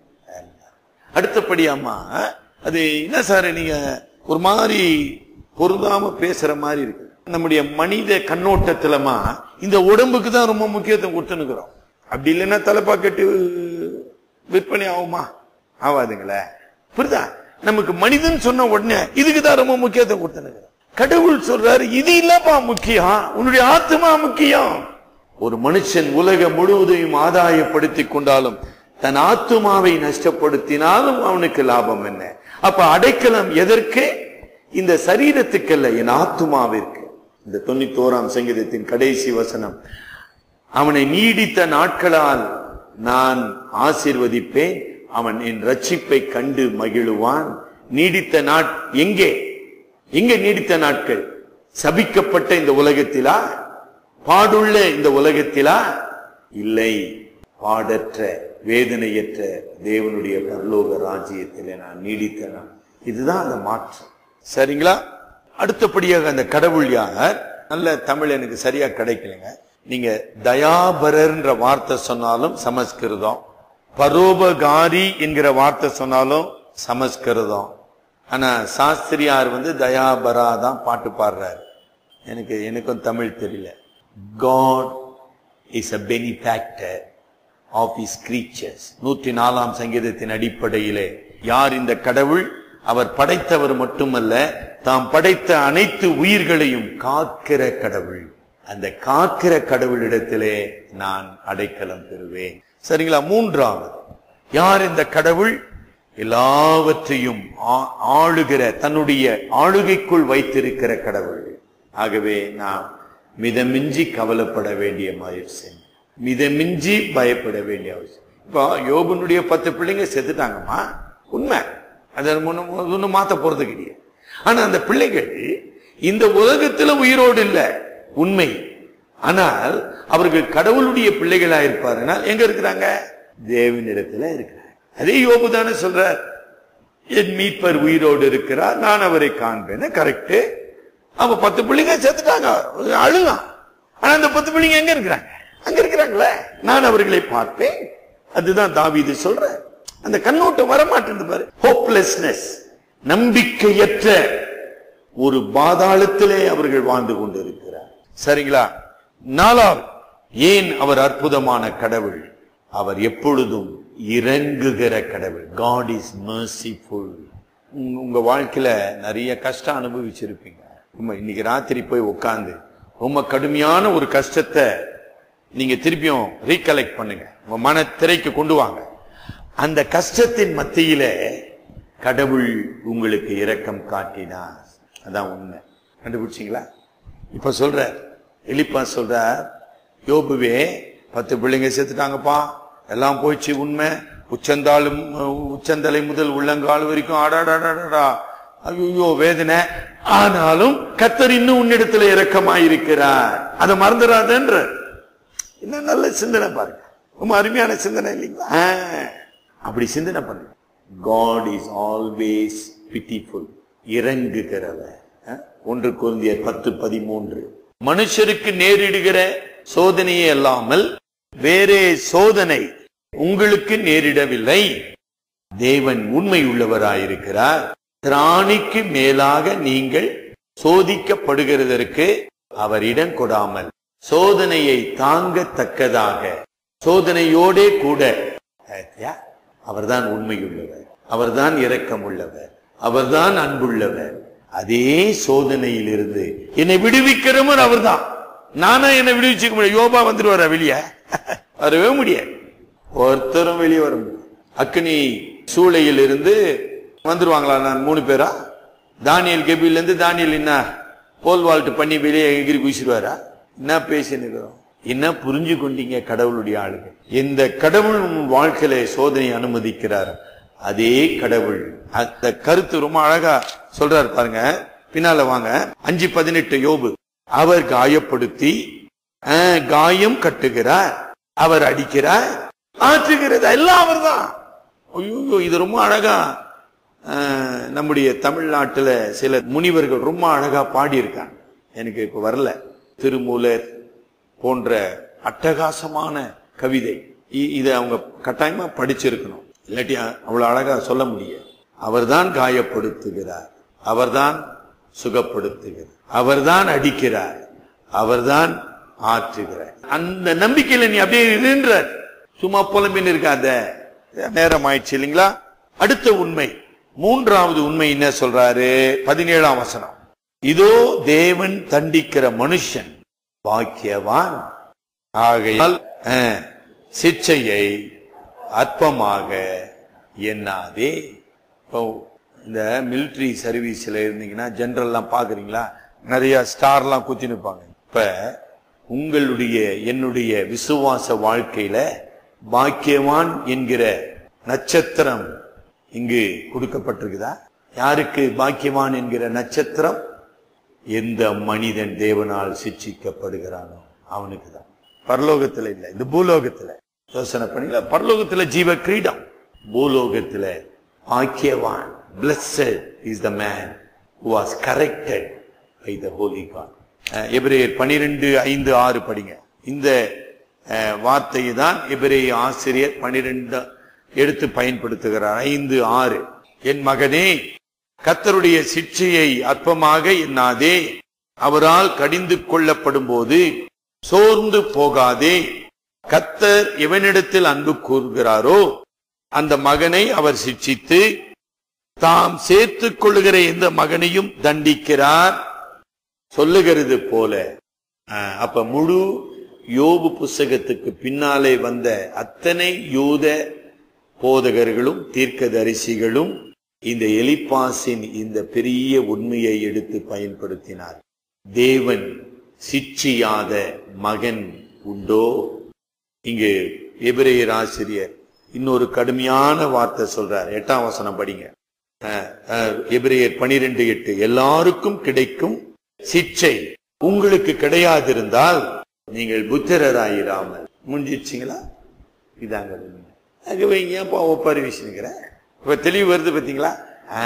அடுத்தபடி அம்மா அது என்ன சார் நீங்க ஒரு மாதிரி பொருந்தாம பேசுற மாதிரி இருக்கு நம்முடைய மனித கண்ணோட்டத்துலமா இந்த உடம்புக்கு தான் ரொம்ப முக்கியத்துவம் கொடுத்துனுக்குறோம் அப்படி இல்லைன்னா தலைப்பாக்கெட்டு விற்பனை ஆகுமா ஆகாதுங்களே புரியுதா நமக்கு மனிதன் சொன்ன உடனே இதுக்கு தான் ரொம்ப முக்கியத்துவம் கொடுத்துனுக்குறோம் கடவுள் சொல்றாரு இது இல்லப்பா முக்கியம் உன்னுடைய ஆத்மா முக்கியம் ஒரு மனுஷன் உலகம் முழுவதையும் ஆதாயப்படுத்திக் கொண்டாலும் தன் ஆத்துமாவை நஷ்டப்படுத்தினாலும் அவனுக்கு லாபம் என்ன அப்ப அடைக்கலம் எதற்கு இந்த சரீரத்துக்கல்ல என் ஆத்துமாவிற்கு இந்த தொண்ணூத்தோராம் சங்கீதத்தின் கடைசி வசனம் அவனை நீடித்த நாட்களால் நான் ஆசீர்வதிப்பேன் அவன் என் ரட்சிப்பை கண்டு மகிழுவான் நீடித்த நாட் எங்கே எங்கே நீடித்த நாட்கள் சபிக்கப்பட்ட இந்த உலகத்திலா பாடுள்ள இந்த உலகத்திலா இல்லை பாடற்ற வேதனையற்ற தேவனுடைய பரலோக ராஜ்யத்திலே நான் நீடித்த நான் இதுதான் அந்த மாற்றம் சரிங்களா அடுத்தபடியாக அந்த கடவுள் யார் நல்ல தமிழ் எனக்கு சரியா கிடைக்கலங்க நீங்க தயாபரர்ன்ற வார்த்தை சொன்னாலும் சமஸ்கிருதம் பரோபகாரி என்கிற வார்த்தை சொன்னாலும் சமஸ்கிருதம் ஆனா சாஸ்திரியார் வந்து தயாபரா தான் பாட்டு பாடுறாரு எனக்கு எனக்கும் தமிழ் தெரியல God is a benefactor of is creatures நூற்றி நாலாம் சங்கீதத்தின் அடிப்படையிலே யார் இந்த கடவுள் அவர் படைத்தவர் மட்டுமல்ல தாம் படைத்த அனைத்து உயிர்களையும் காக்கிற கடவுள் அந்த காக்கிற கடவுளிடத்திலே நான் அடைக்கலம் பெறுவேன் சரிங்களா மூன்றாவது யார் இந்த கடவுள் எல்லாவற்றையும் ஆ- ஆளுகிற தன்னுடைய ஆளுகைக்குள் வைத்திருக்கிற கடவுள் ஆகவே நாம் மிதமிஞ்சி கவலைப்பட வேண்டிய அவசியம் மிதமிஞ்சி பயப்பட வேண்டிய அவசியம் இப்போ யோபனுடைய பத்து பிள்ளைங்க செத்துட்டாங்கம்மா உண்மை அதை ஒன்னும் மாத்த போறது கிடையாது ஆனா அந்த பிள்ளைகள் இந்த உலகத்துல உயிரோடு இல்ல உண்மை ஆனால் அவர்கள் கடவுளுடைய பிள்ளைகளா இருப்பாருன்னா எங்க இருக்கிறாங்க தேவனிடத்துல இருக்கிறாங்க அதே யோபு தானே சொல்றார் என் மீட்பர் உயிரோடு இருக்கிறார் நான் அவரை காண்பேன் கரெக்ட் அவ பத்து பிள்ளைங்க செத்துட்டாங்க அழுலாம் ஆனா அந்த பத்து பிள்ளைங்க எங்க இருக்கிறாங்க அங்க இருக்கிறாங்களே நான் அவர்களை பார்ப்பேன் அதுதான் தாவீது சொல்ற அந்த கண்ணோட்டம் வரமாட்டேங்குது பாரு ஹோப்லெஸ்னஸ் நம்பிக்கையற்ற ஒரு பாதாளத்திலே அவர்கள் வாழ்ந்து கொண்டிருக்கிறார் சரிங்களா நாலாவது ஏன் அவர் அற்புதமான கடவுள் அவர் எப்பொழுதும் இறங்குகிற கடவுள் காட் இஸ் merciful உங்க- உங்க வாழ்க்கையில நிறைய கஷ்டம் அனுபவிச்சிருப்பீங்க உண்மை, இன்னைக்கு ராத்திரி போய் உட்கார்ந்து ரொம்ப கடுமையான ஒரு கஷ்டத்தை நீங்க திருப்பியும் ரீகலெக்ட் பண்ணுங்க உங்க மன திரைக்கு கொண்டு வாங்க அந்த கஷ்டத்தின் மத்தியில கடவுள் உங்களுக்கு இரக்கம் காட்டினார் அதான் உண்மை கண்டுபிடிச்சீங்களா இப்ப சொல்றார் எலிப்பா சொல்றார் யோபுவே பத்து பிள்ளைங்க செத்துட்டாங்கப்பா எல்லாம் போயிடுச்சு உண்மை உச்சந்தாலும் உச்சந்தலை முதல் உள்ளங்கால் வரைக்கும் ஆடாடாடாடா ஐயோ வேதனை ஆனாலும் கத்தர் இன்னும் உன்னிடத்துல இரக்கமாயிருக்கிறார் அதை மறந்துடாதன்ற என்ன நல்ல சிந்தனை பாருங்க ரொம்ப அருமையான சிந்தனை இல்லைங்களா ஆ, அப்படி சிந்தனை பண்ணுங்க காட் இஸ் ஆல்வேஸ் பிட்டிஃபுல் இறங்குகிறவர் ஆ, ஒன்று குருந்தியர் பத்து பதிமூன்று மனுஷருக்கு நேரிடுகிற சோதனையே அல்லாமல் வேறே சோதனை உங்களுக்கு நேரிடவில்லை தேவன் உண்மை உள்ளவராயிருக்கிறார் திராணிக்கு மேலாக நீங்கள் சோதிக்கப்படுகிறதற்கு அவர் இடம் கொடாமல் சோதனையை தாங்கத்தக்கதாக சோதனையோடே கூட ஐயா, அவர்தான் உண்மையுள்ளவர் அவர்தான் இரக்கமுள்ளவர் அவர்தான் அன்புள்ளவர் அதே சோதனையில் இருந்து என்னை விடுவிக்கிறவர் அவர்தான் நானா என்னை விடுவிச்சுக்க முடியும் யோபா வந்துருவாரா வெளியே வரவே முடியாது ஒருத்தரும் வெளியே வர முடியாது அக்னி சூளையில் இருந்து வந்துருவாங்களா நான் மூணு பேரா தானியல் கெபில இருந்து தானியல் என்ன போல் வால்ட் பண்ணி வெளியே எகிரி குதிச்சிருவாரா என்ன பேசினுக்கிறோம் என்ன புரிஞ்சு கொண்டீங்க கடவுளுடைய ஆளுங்க எந்த கடவுள் உன் வாழ்க்கையில சோதனை அனுமதிக்கிறார் அதே கடவுள் அந்த கருத்து ரொம்ப அழகா சொல்றாரு பாருங்க பின்னால வாங்க அஞ்சு பதினெட்டு யோபு அவர் காயப்படுத்தி ஆ, காயம் கட்டுகிறார் அவர் அடிக்கிறார் ஆற்றுகிறது எல்லாம் அவர்தான் ஐயோ இது ரொம்ப அழகா ஆஹ், நம்முடைய தமிழ்நாட்டுல சில முனிவர்கள் ரொம்ப அழகா பாடியிருக்காங்க எனக்கு இப்ப வரல திருமூலர் போன்ற அட்டகாசமான கவிதை இ- இதை அவங்க கட்டாயமா படிச்சிருக்கணும் இல்லாட்டி அவ்வளவு அழகா சொல்ல முடியாது அவர்தான் காயப்படுத்துகிறார் அவர்தான் சுகப்படுத்துகிறார் அவர்தான் அடிக்கிறார் அவர்தான் ஆற்றுகிறார் அந்த நம்பிக்கையில நீ அப்படியே இருன்றார் சும்மா புலம்பின்னு இருக்காத நேரம் ஆயிடுச்சு இல்லைங்களா அடுத்த உண்மை மூன்றாவது உண்மை என்ன சொல்றாரு பதினேழாம் வசனம் இதோ தேவன் தண்டிக்கிற மனுஷன் பாக்கியவான் ஆகையால் அஹ், சிட்சையை அற்பமாக எண்ணாதே இப்போ இந்த மிலிட்டரி சர்வீஸ்ல இருந்தீங்கன்னா ஜெனரல்லாம் பாக்குறீங்களா நிறைய ஸ்டார்லாம் குத்தி நிற்பாங்க இப்ப உங்களுடைய என்னுடைய விசுவாச வாழ்க்கையில பாக்கியவான் என்கிற நட்சத்திரம் இங்கு கொடுக்கப்பட்டிருக்குதா யாருக்கு பாக்கியவான் என்கிற நட்சத்திரம் எந்த மனிதன் தேவனால் சிட்சிக்கப்படுகிறானோ அவனுக்கு தான் பரலோகத்துல இல்ல இந்த பூலோகத்துல யோசனை பண்ணீங்களா பரலோகத்துல ஜீவ கிரீடம் பூலோகத்துல பாக்கியவான் blessed is the man who was corrected by the holy god அஹ், எபிரேயர் பனிரெண்டு ஐந்து ஆறு படிங்க இந்த அஹ், வார்த்தையை தான் எபிரேய ஆசிரியர் பனிரெண்டு எடுத்து பயன்படுத்துகிறார் ஐந்து ஆறு என் மகனே கத்தருடைய சிட்சையை அற்பமாக எண்ணாதே அவரால் கடிந்து கொள்ளப்படும் போது சோர்ந்து போகாதே கத்தர் எவனிடத்தில் அன்பு கூறுகிறாரோ அந்த மகனை அவர் சிட்சித்து தாம் சேர்த்துக் கொள்ளுகிற எந்த மகனையும் தண்டிக்கிறார் சொல்லுகிறது போல அஹ், அப்ப முழு யோபு புஸ்தகத்துக்கு பின்னாலே வந்த அத்தனை யூத போதகர்களும் தீர்க்கதரிசிகளும் இந்த எலிப்பாசின் இந்த பெரிய உண்மையை எடுத்து பயன்படுத்தினார் தேவன் சிட்சியாத மகன் உண்டோ இங்கு எபிரேயர் ஆசிரியர் இன்னொரு கடுமையான வார்த்தை சொல்றார் எட்டாம் வசனம் படிங்க அஹ், அஹ், எபிரேயர் பனிரெண்டு எட்டு எல்லாருக்கும் கிடைக்கும் சிட்சை உங்களுக்கு கிடையாதிருந்தால் நீங்கள் புத்திரராயிராமல் முடிஞ்சிடுச்சிங்களா இதாங்க உண்மை. ஆகவே ஏன்ப்பா ஒப்பாரி வீசினுக்கிற இப்ப தெளிவு வருது பாத்தீங்களா ஆ,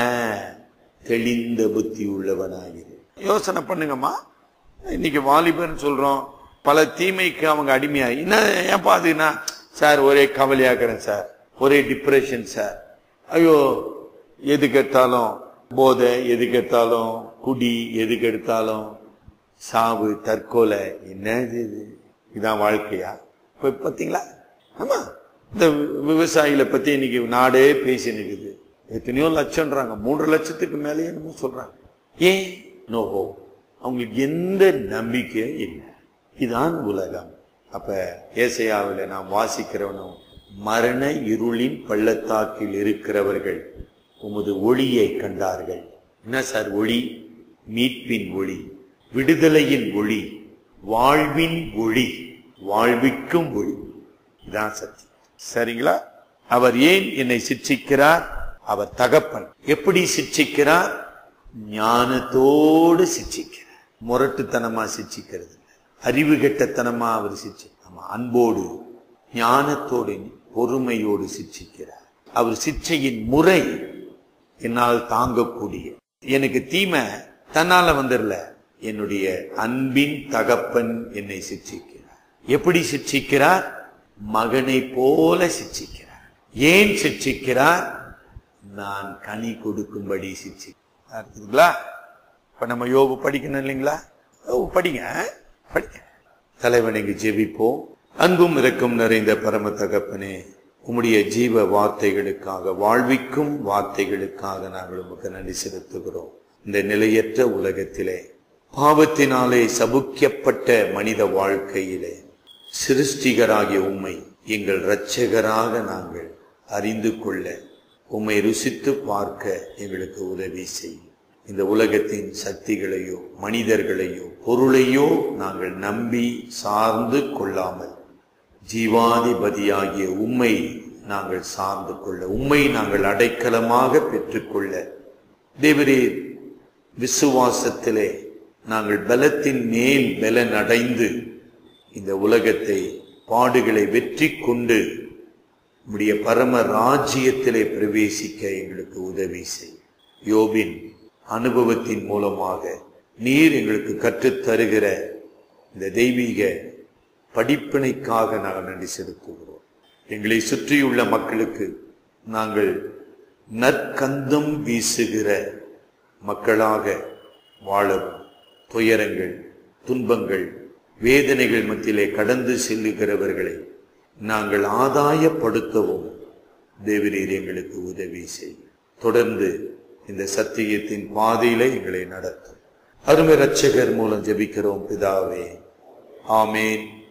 தெளிந்த புத்தி உள்ளவனாகிரு யோசனை பண்ணுங்கம்மா இன்னைக்கு வாலிபர்னு சொல்றோம் பல தீமைக்கு அவங்க அடிமையா என்ன ஏன்பா அதுனா சார் ஒரே கவலையாக்குறேன் சார் ஒரே டிப்ரெஷன் சார் ஐயோ எது கெட்டாலும் போதை எது கெட்டாலும் குடி எது கெடுத்தாலும் சாவு தற்கொலை என்னது இது இதான் வாழ்க்கையா இப்ப பாத்தீங்களா ஆமா இந்த வி- விவசாயிகளை பத்தி இன்னைக்கு நாடே பேசி நிக்குது எத்தனையோ லட்சம்ன்றாங்க மூன்று லட்சத்துக்கு மேலேயே என்னமோ சொல்றாங்க ஏன் நோஹோ அவங்களுக்கு எந்த நம்பிக்கையும் இல்லை இதான் உலகம் அப்ப ஏசையாவில் நாம் வாசிக்கிறவனும் மரண இருளின் பள்ளத்தாக்கில் இருக்கிறவர்கள் உமது ஒளியை கண்டார்கள் என்ன சார் ஒளி மீட்பின் ஒளி விடுதலையின் ஒளி வாழ்வின் ஒளி வாழ்விக்கும் ஒளி இதான் சத்தியம் சரிங்களா அவர் ஏன் என்னை சிட்சிக்கிறார் அவர் தகப்பன் எப்படி சிட்சிக்கிறார் ஞானத்தோடு சிட்சிக்கிறார் முரட்டுத்தனமா சிட்சிக்கிறது இல்ல. அறிவு கெட்டத்தனமா அவர் சிட்சி ஆமா அன்போடு ஞானத்தோடு பொறுமையோடு சிட்சிக்கிறார் அவர் சிட்சையின் முறை என்னால் தாங்கக்கூடிய எனக்கு தீமை தன்னால வந்துடல என்னுடைய அன்பின் தகப்பன் என்னை சிட்சிக்கிறார் எப்படி சிட்சிக்கிறார் மகனை போல சிட்சிக்கிறார் ஏன் சிட்சிக்கிறார் நான் கனி கொடுக்கும்படி சிட்சி இருக்குங்களா இப்ப நம்ம யோபு படிக்கணும் இல்லைங்களா யோபு படிங்க படிங்க தலைவனுக்கு ஜெபிப்போம் அன்பும் இரக்கம் நிறைந்த பரம தகப்பனே உம்முடைய ஜீவ வார்த்தைகளுக்காக வாழ்விக்கும் வார்த்தைகளுக்காக நாங்கள் உமக்கு நன்றி செலுத்துகிறோம் இந்த நிலையற்ற உலகத்திலே பாவத்தினாலே சபுக்கியப்பட்ட மனித வாழ்க்கையிலே சிருஷ்டிகராகிய உம்மை எங்கள் இரட்சகராக நாங்கள் அறிந்து கொள்ள உம்மை ருசித்து பார்க்க எங்களுக்கு உதவி செய்யும் இந்த உலகத்தின் சக்திகளையோ மனிதர்களையோ பொருளையோ நாங்கள் நம்பி சார்ந்து கொள்ளாமல் ஜீவாதிபதியாகிய உம்மை நாங்கள் சார்ந்து கொள்ள உம்மை நாங்கள் அடைக்கலமாக பெற்றுக்கொள்ள தேவரீர் விசுவாசத்திலே நாங்கள் பலத்தின் மேல் பலன் அடைந்து இந்த உலகத்தை பாடுகளை வெற்றி கொண்டு உம்முடைய பரம ராஜ்யத்திலே பிரவேசிக்க எங்களுக்கு உதவி செய் யோபின் அனுபவத்தின் மூலமாக நீர் எங்களுக்கு கற்றுத் தருகிற இந்த தெய்வீக படிப்பினைக்காக நாங்கள் நன்றி செலுத்துகிறோம் எங்களை சுற்றியுள்ள மக்களுக்கு நாங்கள் நற்கந்தம் வீசுகிற மக்களாக வாழவும் துயரங்கள் துன்பங்கள் வேதனைகள் மத்தியிலே கடந்து செல்லுகிறவர்களை நாங்கள் ஆதாயப்படுத்தவும் தேவரீர் எங்களுக்கு உதவி செய் தொடர்ந்து இந்த சத்தியத்தின் பாதையில எங்களை நடத்தும் அருமை ரட்சகர் மூலம் ஜெபிக்கிறோம் பிதாவே ஆமேன்